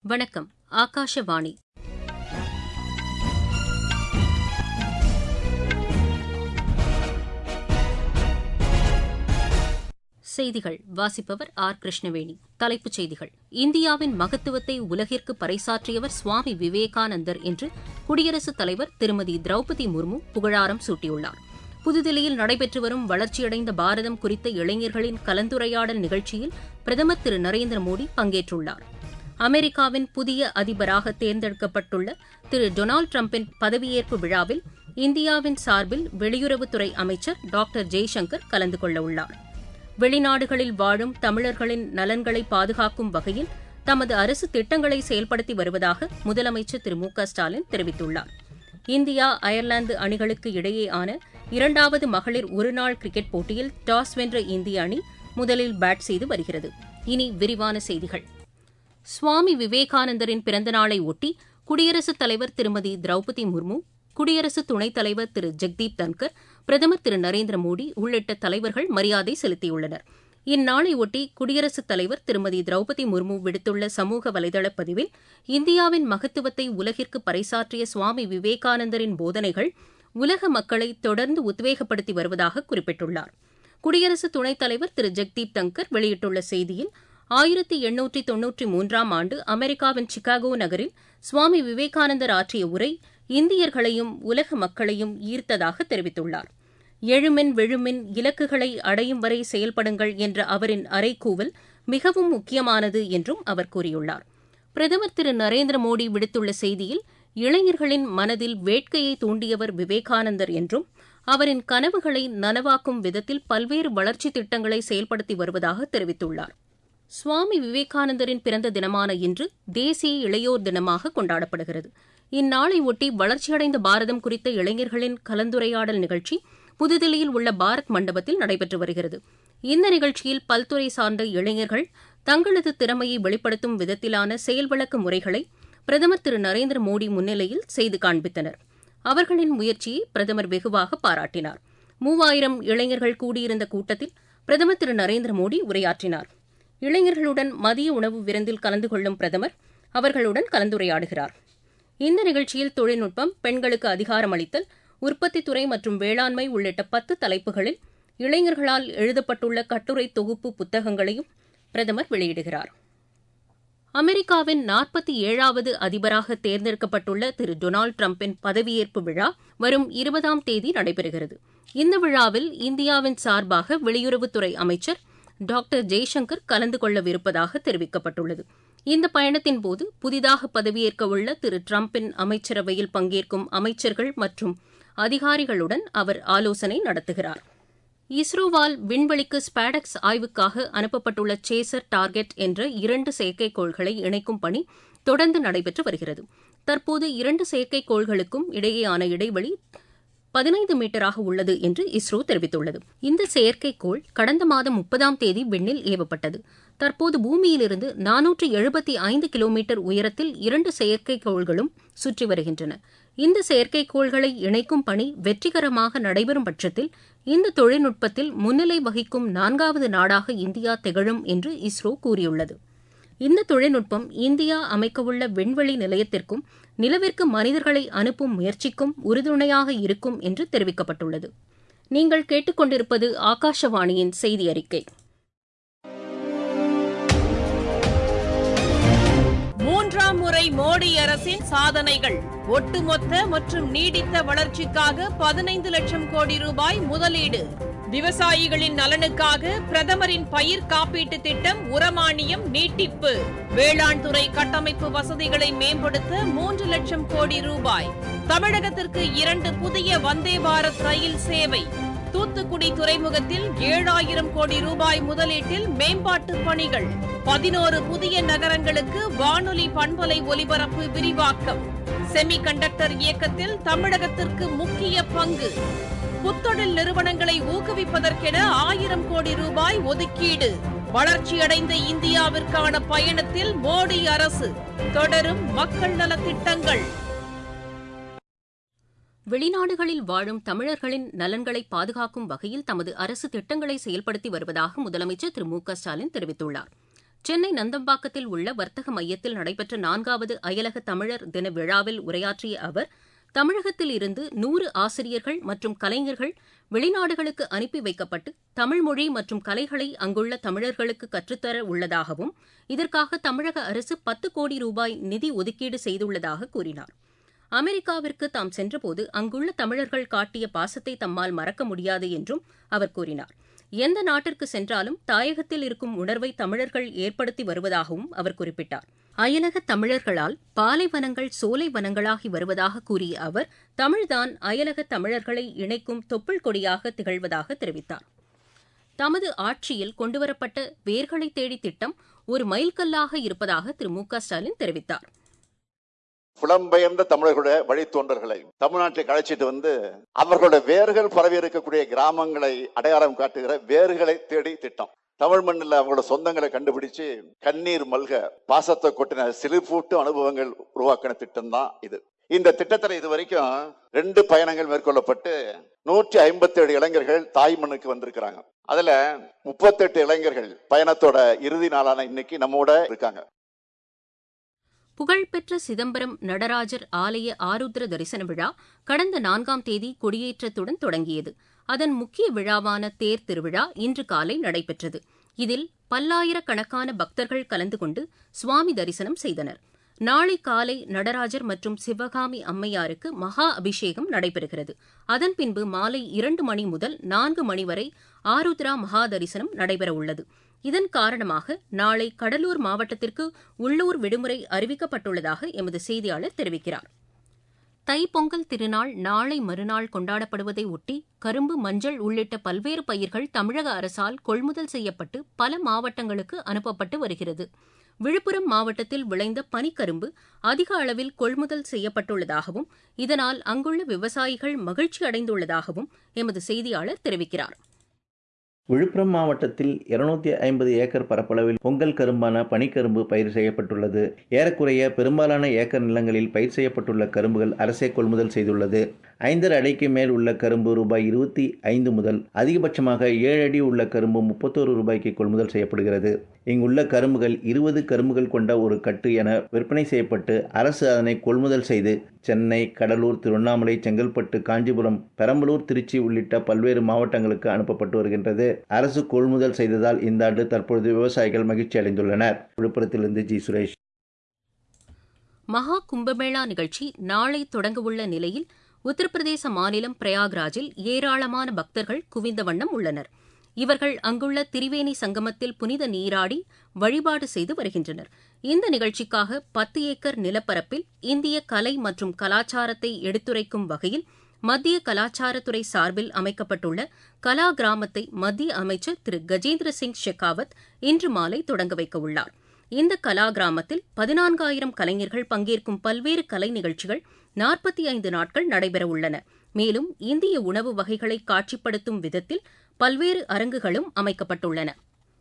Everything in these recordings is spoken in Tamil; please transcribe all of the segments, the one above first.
வணக்கம் ஆகாஷவாணி செய்திகள் வாசிப்பவர் ஆர் கிருஷ்ணவேணி தலைப்புச் செய்திகள் இந்தியாவின் மகத்துவத்தை உலகிற்கு பறைசாற்றியவர் சுவாமி விவேகானந்தர் என்று குடியரசுத் தலைவர் திருமதி திரௌபதி முர்மு புகழாரம் சூட்டியுள்ளார் புதுதில்லியில் நடைபெற்று வரும் வளர்ச்சியடைந்த பாரதம் குறித்த இளைஞர்களின் கலந்துரையாடல் நிகழ்ச்சியில் பிரதமர் திரு நரேந்திர மோடி பங்கேற்றுள்ளார் அமெரிக்காவின் புதிய அதிபராக தேர்ந்தெடுக்கப்பட்டுள்ள திரு டொனால்டு டிரம்பின் பதவியேற்பு விழாவில் இந்தியாவின் சார்பில் வெளியுறவுத்துறை அமைச்சர் டாக்டர் ஜெய்சங்கர் கலந்து கொள்ள உள்ளார் வெளிநாடுகளில் வாழும் தமிழர்களின் நலன்களை பாதுகாக்கும் வகையில் தமது அரசு திட்டங்களை செயல்படுத்தி வருவதாக முதலமைச்சர் திரு மு க ஸ்டாலின் தெரிவித்துள்ளார் இந்தியா அயர்லாந்து அணிகளுக்கு இடையேயான இரண்டாவது மகளிர் ஒருநாள் கிரிக்கெட் போட்டியில் டாஸ் வென்ற இந்திய அணி முதலில் பேட் செய்து வருகிறது இனி விரிவான செய்திகள் சுவாமி விவேகானந்தரின் பிறந்தநாளை ஒட்டி குடியரசுத் தலைவர் திருமதி திரௌபதி முர்மு குடியரசு துணைத் தலைவர் திரு ஜெக்தீப் தன்கர் பிரதமர் திரு நரேந்திர மோடி உள்ளிட்ட தலைவர்கள் மரியாதை செலுத்தியுள்ளனர் இந்நாளையொட்டி குடியரசுத் தலைவர் திருமதி திரௌபதி முர்மு விடுத்துள்ள சமூக வலைதள பதிவில் இந்தியாவின் மகத்துவத்தை உலகிற்கு பறைசாற்றிய சுவாமி விவேகானந்தரின் போதனைகள் உலக மக்களை தொடர்ந்து உத்வேகப்படுத்தி வருவதாக குறிப்பிட்டுள்ளார் குடியரசு துணைத் தலைவர் திரு ஜெக்தீப் தங்கர் வெளியிட்டுள்ள செய்தியில் ஆயிரத்தி எண்ணூற்றி தொன்னூற்றி மூன்றாம் ஆண்டு அமெரிக்காவின் சிகாகோ நகரில் சுவாமி விவேகானந்தர் ஆற்றிய உரை இந்தியர்களையும் உலக மக்களையும் ஈர்த்ததாக தெரிவித்துள்ளார் எழுமின் விழுமின் இலக்குகளை அடையும் வரை செயல்படுங்கள் என்ற அவரின் அறைகூவல் மிகவும் முக்கியமானது என்றும் அவர் கூறியுள்ளார் பிரதமர் திரு நரேந்திர மோடி விடுத்துள்ள செய்தியில் இளைஞர்களின் மனதில் வேட்கையை தூண்டியவர் விவேகானந்தர் என்றும் அவரின் கனவுகளை நனவாக்கும் விதத்தில் பல்வேறு வளர்ச்சித் திட்டங்களை செயல்படுத்தி வருவதாக தெரிவித்துள்ளார் சுவாமி விவேகானந்தரின் பிறந்த தினமான இன்று தேசிய இளையோர் தினமாக கொண்டாடப்படுகிறது இந்நாளை ஒட்டி வளர்ச்சியடைந்த பாரதம் குறித்த இளைஞர்களின் கலந்துரையாடல் நிகழ்ச்சி புதுதில்லியில் உள்ள பாரத் மண்டபத்தில் நடைபெற்று வருகிறது இந்த நிகழ்ச்சியில் பல்துறை சார்ந்த இளைஞர்கள் தங்களது திறமையை வெளிப்படுத்தும் விதத்திலான செயல்விளக்க முறைகளை பிரதமர் திரு நரேந்திர மோடி முன்னிலையில் செய்து காண்பித்தனர் அவர்களின் முயற்சியை பிரதமர் வெகுவாக பாராட்டினார் மூவாயிரம் இளைஞர்கள் கூடியிருந்த கூட்டத்தில் பிரதமர் திரு நரேந்திர மோடி உரையாற்றினார் இளைஞர்களுடன் மதிய உணவு விருந்தில் கலந்து கொள்ளும் பிரதமர் அவர்களுடன் கலந்துரையாடுகிறார் இந்த நிகழ்ச்சியில் தொழில்நுட்பம் பெண்களுக்கு அதிகாரம் அளித்தல் உற்பத்தித்துறை மற்றும் வேளாண்மை உள்ளிட்ட பத்து தலைப்புகளில் இளைஞர்களால் எழுதப்பட்டுள்ள கட்டுரை தொகுப்பு புத்தகங்களையும் பிரதமர் வெளியிடுகிறார் அமெரிக்காவின் நாற்பத்தி ஏழாவது அதிபராக தேர்ந்தெடுக்கப்பட்டுள்ள திரு டொனால்டு டிரம்பின் பதவியேற்பு விழா வரும் இருபதாம் தேதி நடைபெறுகிறது இந்த விழாவில் இந்தியாவின் சார்பாக வெளியுறவுத்துறை அமைச்சர் டாக்டர் ஜெய்சங்கர் கலந்து கொள்ளவிருப்பதாக தெரிவிக்கப்பட்டுள்ளது இந்த பயணத்தின்போது புதிதாக பதவியேற்க உள்ள திரு டிரம்பின் அமைச்சரவையில் பங்கேற்கும் அமைச்சர்கள் மற்றும் அதிகாரிகளுடன் அவர் ஆலோசனை நடத்துகிறார் இஸ்ரோவால் விண்வெளிக்கு ஸ்பாடெக்ஸ் ஆய்வுக்காக அனுப்பப்பட்டுள்ள சேசர் டார்கெட் என்ற இரண்டு செயற்கைக்கோள்களை இணைக்கும் பணி தொடர்ந்து நடைபெற்று வருகிறது தற்போது இரண்டு செயற்கைக்கோள்களுக்கும் இடையேயான இடைவெளி பதினைந்து மீட்டராக உள்ளது என்று இஸ்ரோ தெரிவித்துள்ளது இந்த செயற்கைக்கோள் கடந்த மாதம் முப்பதாம் தேதி விண்ணில் ஏவப்பட்டது தற்போது பூமியிலிருந்து நானூற்று எழுபத்தி ஐந்து கிலோமீட்டர் உயரத்தில் இரண்டு செயற்கைக்கோள்களும் சுற்றி வருகின்றன இந்த செயற்கைக்கோள்களை இணைக்கும் பணி வெற்றிகரமாக நடைபெறும் பட்சத்தில் இந்த தொழில்நுட்பத்தில் முன்னிலை வகிக்கும் நான்காவது நாடாக இந்தியா திகழும் என்று இஸ்ரோ கூறியுள்ளது இந்த தொழில்நுட்பம் இந்தியா அமைக்கவுள்ள விண்வெளி நிலையத்திற்கும் நிலவிற்கு மனிதர்களை அனுப்பும் முயற்சிக்கும் உறுதுணையாக இருக்கும் என்று தெரிவிக்கப்பட்டுள்ளது நீங்கள் கேட்டுக்கொண்டிருப்பது ஆகாஷவாணியின் செய்தி அறிக்கை மூன்றாம் முறை மோடி அரசின் சாதனைகள் ஒட்டுமொத்த மற்றும் நீடித்த வளர்ச்சிக்காக பதினைந்து லட்சம் கோடி ரூபாய் முதலீடு விவசாயிகளின் நலனுக்காக பிரதமரின் பயிர் காப்பீட்டு திட்டம் உரமானியம் நீட்டிப்பு வேளாண் துறை கட்டமைப்பு வசதிகளை மேம்படுத்த மூன்று லட்சம் கோடி ரூபாய் தமிழகத்திற்கு இரண்டு புதிய வந்தே பாரத் ரயில் சேவை தூத்துக்குடி துறைமுகத்தில் ஏழாயிரம் கோடி ரூபாய் முதலீட்டில் மேம்பாட்டு பணிகள் பதினோரு புதிய நகரங்களுக்கு வானொலி பண்பலை ஒலிபரப்பு விரிவாக்கம் செமி கண்டக்டர் இயக்கத்தில் தமிழகத்திற்கு முக்கிய பங்கு புத்தொழில் நிறுவனங்களை ஊக்குவிப்பதற்கென ஆயிரம் கோடி ரூபாய் ஒதுக்கீடு வளர்ச்சியடைந்த இந்தியாவிற்கான பயணத்தில் மோடி அரசு தொடரும் மக்கள் நலத்திட்டங்கள் வெளிநாடுகளில் வாழும் தமிழர்களின் நலன்களை பாதுகாக்கும் வகையில் தமது அரசு திட்டங்களை செயல்படுத்தி வருவதாக முதலமைச்சர் திரு மு க ஸ்டாலின் தெரிவித்துள்ளார் சென்னை நந்தம்பாக்கத்தில் உள்ள வர்த்தக மையத்தில் நடைபெற்ற நான்காவது அயலக தமிழர் தின விழாவில் உரையாற்றிய அவர் தமிழகத்தில் இருந்து நூறு ஆசிரியர்கள் மற்றும் கலைஞர்கள் வெளிநாடுகளுக்கு அனுப்பி வைக்கப்பட்டு தமிழ் மொழி மற்றும் கலைகளை அங்குள்ள தமிழர்களுக்கு கற்றுத்தர உள்ளதாகவும் இதற்காக தமிழக அரசு பத்து கோடி ரூபாய் நிதி ஒதுக்கீடு செய்துள்ளதாக கூறினார் அமெரிக்காவிற்கு தாம் சென்றபோது அங்குள்ள தமிழர்கள் காட்டிய பாசத்தை தம்மால் மறக்க முடியாது என்றும் அவர் கூறினார் எந்த நாட்டிற்கு சென்றாலும் தாயகத்தில் இருக்கும் உணர்வை தமிழர்கள் ஏற்படுத்தி வருவதாகவும் அவர் குறிப்பிட்டார் அயலக தமிழர்களால் பாலைவனங்கள் சோலை வனங்களாகி வருவதாக கூறிய அவர் தமிழ்தான் அயலக தமிழர்களை இணைக்கும் தொப்புள் கொடியாக திகழ்வதாக தெரிவித்தார் தமது ஆட்சியில் கொண்டுவரப்பட்ட வேர்களை தேடி திட்டம் ஒரு மைல்கல்லாக இருப்பதாக திரு மு க ஸ்டாலின் தெரிவித்தார் புலம்பெயர்ந்த தமிழர்களுடைய வழித்தோன்றர்களை தமிழ்நாட்டுக்கு அழைச்சிட்டு வந்து அவர்களுடைய வேர்கள் பரவி இருக்கக்கூடிய கிராமங்களை அடையாளம் காட்டுகிற வேர்களை தேடி திட்டம் தமிழ் மண்ணில் அவங்களோட சொந்தங்களை கண்டுபிடிச்சு கண்ணீர் மல்க பாசத்தை கொட்டின சிலிர்பூட்டு அனுபவங்கள் உருவாக்கின திட்டம் தான் இது இந்த திட்டத்தில் இது வரைக்கும் ரெண்டு பயணங்கள் மேற்கொள்ளப்பட்டு நூற்றி ஐம்பத்தி ஏழு இளைஞர்கள் தாய் மண்ணுக்கு வந்திருக்கிறாங்க அதுல முப்பத்தெட்டு இளைஞர்கள் பயணத்தோட இறுதி நாளான இன்னைக்கு நம்மோட இருக்காங்க புகழ்பெற்ற சிதம்பரம் நடராஜர் ஆலய ஆருத்ர தரிசன விழா கடந்த நான்காம் தேதி கொடியேற்றத்துடன் தொடங்கியது அதன் முக்கிய விழாவான தேர் திருவிழா இன்று காலை நடைபெற்றது இதில் பல்லாயிரக்கணக்கான பக்தர்கள் கலந்து கொண்டு சுவாமி தரிசனம் செய்தனர் நாளை காலை நடராஜர் மற்றும் சிவகாமி அம்மையாருக்கு மகா அபிஷேகம் நடைபெறுகிறது அதன் பின்பு மாலை இரண்டு மணி முதல் நான்கு மணி வரை ஆருத்ரா மகா தரிசனம் நடைபெறவுள்ளது இதன் காரணமாக நாளை கடலூர் மாவட்டத்திற்கு உள்ளூர் விடுமுறை அறிவிக்கப்பட்டுள்ளதாக எமது செய்தியாளர் தெரிவிக்கிறார் தைப்பொங்கல் திருநாள் நாளை மறுநாள் கொண்டாடப்படுவதை ஒட்டி கரும்பு மஞ்சள் உள்ளிட்ட பல்வேறு பயிர்கள் தமிழக அரசால் கொள்முதல் செய்யப்பட்டு பல மாவட்டங்களுக்கு அனுப்பப்பட்டு வருகிறது விழுப்புரம் மாவட்டத்தில் விளைந்த பனிக்கரும்பு அதிக அளவில் கொள்முதல் செய்யப்பட்டுள்ளதாகவும் இதனால் அங்குள்ள விவசாயிகள் மகிழ்ச்சி அடைந்துள்ளதாகவும் எமது செய்தியாளர் தெரிவிக்கிறார் விழுப்புரம் மாவட்டத்தில் இருநூத்தி ஐம்பது ஏக்கர் பரப்பளவில் பொங்கல் கரும்பான பனிக்கரும்பு பயிர் செய்யப்பட்டுள்ளது ஏறக்குறைய பெரும்பாலான ஏக்கர் நிலங்களில் பயிர் செய்யப்பட்டுள்ள கரும்புகள் அரசே கொள்முதல் செய்துள்ளது ஐந்தரை அடிக்கு மேல் உள்ள கரும்பு ரூபாய் இருபத்தி ஐந்து முதல் அதிகபட்சமாக ஏழு அடி உள்ள கரும்பு முப்பத்தோரு ரூபாய்க்கு கொள்முதல் செய்யப்படுகிறது இங்குள்ள கரும்புகள் இருபது கரும்புகள் கொண்ட ஒரு கட்டு என விற்பனை செய்யப்பட்டு அரசு அதனை கொள்முதல் செய்து சென்னை கடலூர் திருவண்ணாமலை செங்கல்பட்டு காஞ்சிபுரம் பெரம்பலூர் திருச்சி உள்ளிட்ட பல்வேறு மாவட்டங்களுக்கு அனுப்பப்பட்டு வருகின்றது அரசு கொள்முதல் செய்ததால் இந்த ஆண்டு தற்பொழுது விவசாயிகள் மகிழ்ச்சி அடைந்துள்ளனர் விழுப்புரத்திலிருந்து ஜி சுரேஷ் மகா கும்பமேளா நிகழ்ச்சி நாளை தொடங்கவுள்ள நிலையில் உத்தரப்பிரதேச மாநிலம் பிரயாக்ராஜில் ஏராளமான பக்தர்கள் குவிந்த வண்ணம் உள்ளனர் இவர்கள் அங்குள்ள திரிவேணி சங்கமத்தில் புனித நீராடி வழிபாடு செய்து வருகின்றனர் இந்த நிகழ்ச்சிக்காக பத்து ஏக்கர் நிலப்பரப்பில் இந்திய கலை மற்றும் கலாச்சாரத்தை எடுத்துரைக்கும் வகையில் மத்திய கலாச்சாரத்துறை சார்பில் அமைக்கப்பட்டுள்ள கலா கிராமத்தை மத்திய அமைச்சர் திரு கஜேந்திர சிங் ஷெகாவத் இன்று மாலை தொடங்க வைக்க உள்ளார் இந்த கலா கிராமத்தில் பதினான்காயிரம் கலைஞர்கள் பங்கேற்கும் பல்வேறு கலை நிகழ்ச்சிகள் நாற்பத்தி ஐந்து நாட்கள் நடைபெறவுள்ளன மேலும் இந்திய உணவு வகைகளை காட்சிப்படுத்தும் விதத்தில் பல்வேறு அரங்குகளும் அமைக்கப்பட்டுள்ளன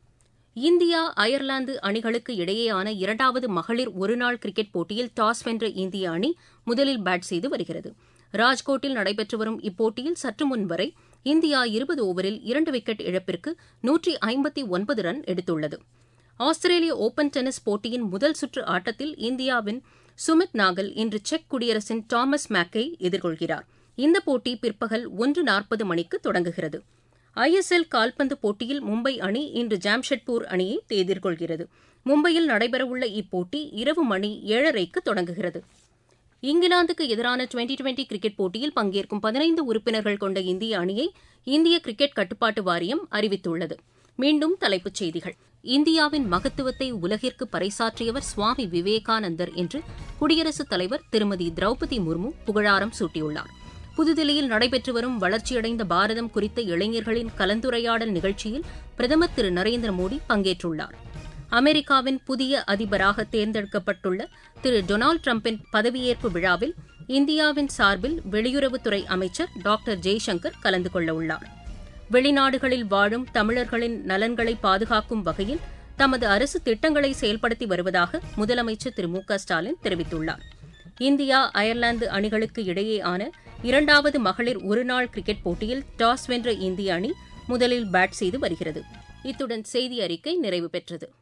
இந்தியா அயர்லாந்து அணிகளுக்கு இடையேயான இரண்டாவது மகளிர் ஒருநாள் கிரிக்கெட் போட்டியில் டாஸ் வென்ற இந்திய அணி முதலில் பேட் செய்து வருகிறது ராஜ்கோட்டில் நடைபெற்று வரும் இப்போட்டியில் சற்று முன் வரை இந்தியா இருபது ஓவரில் இரண்டு விக்கெட் இழப்பிற்கு நூற்றி ஐம்பத்தி ஒன்பது ரன் எடுத்துள்ளது ஆஸ்திரேலிய ஓபன் டென்னிஸ் போட்டியின் முதல் சுற்று ஆட்டத்தில் இந்தியாவின் சுமித் நாகல் இன்று செக் குடியரசின் டாமஸ் மேக்கை எதிர்கொள்கிறார் இந்த போட்டி பிற்பகல் ஒன்று நாற்பது மணிக்கு தொடங்குகிறது ஐஎஸ்எல் கால்பந்து போட்டியில் மும்பை அணி இன்று ஜாம்ஷெட்பூர் அணியை எதிர்கொள்கிறது மும்பையில் நடைபெறவுள்ள இப்போட்டி இரவு மணி ஏழரைக்கு தொடங்குகிறது இங்கிலாந்துக்கு எதிரான டுவெண்டி டுவெண்டி கிரிக்கெட் போட்டியில் பங்கேற்கும் பதினைந்து உறுப்பினர்கள் கொண்ட இந்திய அணியை இந்திய கிரிக்கெட் கட்டுப்பாட்டு வாரியம் அறிவித்துள்ளது மீண்டும் தலைப்புச் செய்திகள் இந்தியாவின் மகத்துவத்தை உலகிற்கு பறைசாற்றியவர் சுவாமி விவேகானந்தர் என்று குடியரசுத் தலைவர் திருமதி திரௌபதி முர்மு புகழாரம் சூட்டியுள்ளார் புதுதில்லியில் நடைபெற்று வரும் வளர்ச்சியடைந்த பாரதம் குறித்த இளைஞர்களின் கலந்துரையாடல் நிகழ்ச்சியில் பிரதமர் திரு நரேந்திர மோடி பங்கேற்றுள்ளார் அமெரிக்காவின் புதிய அதிபராக தேர்ந்தெடுக்கப்பட்டுள்ள திரு டொனால்டு டிரம்பின் பதவியேற்பு விழாவில் இந்தியாவின் சார்பில் வெளியுறவுத்துறை அமைச்சர் டாக்டர் ஜெய்சங்கர் கலந்து கொள்ள உள்ளார் வெளிநாடுகளில் வாழும் தமிழர்களின் நலன்களை பாதுகாக்கும் வகையில் தமது அரசு திட்டங்களை செயல்படுத்தி வருவதாக முதலமைச்சர் திரு மு க ஸ்டாலின் தெரிவித்துள்ளார் இந்தியா அயர்லாந்து அணிகளுக்கு இடையேயான இரண்டாவது மகளிர் ஒருநாள் கிரிக்கெட் போட்டியில் டாஸ் வென்ற இந்திய அணி முதலில் பேட் செய்து வருகிறது இத்துடன் செய்தி அறிக்கை நிறைவு பெற்றது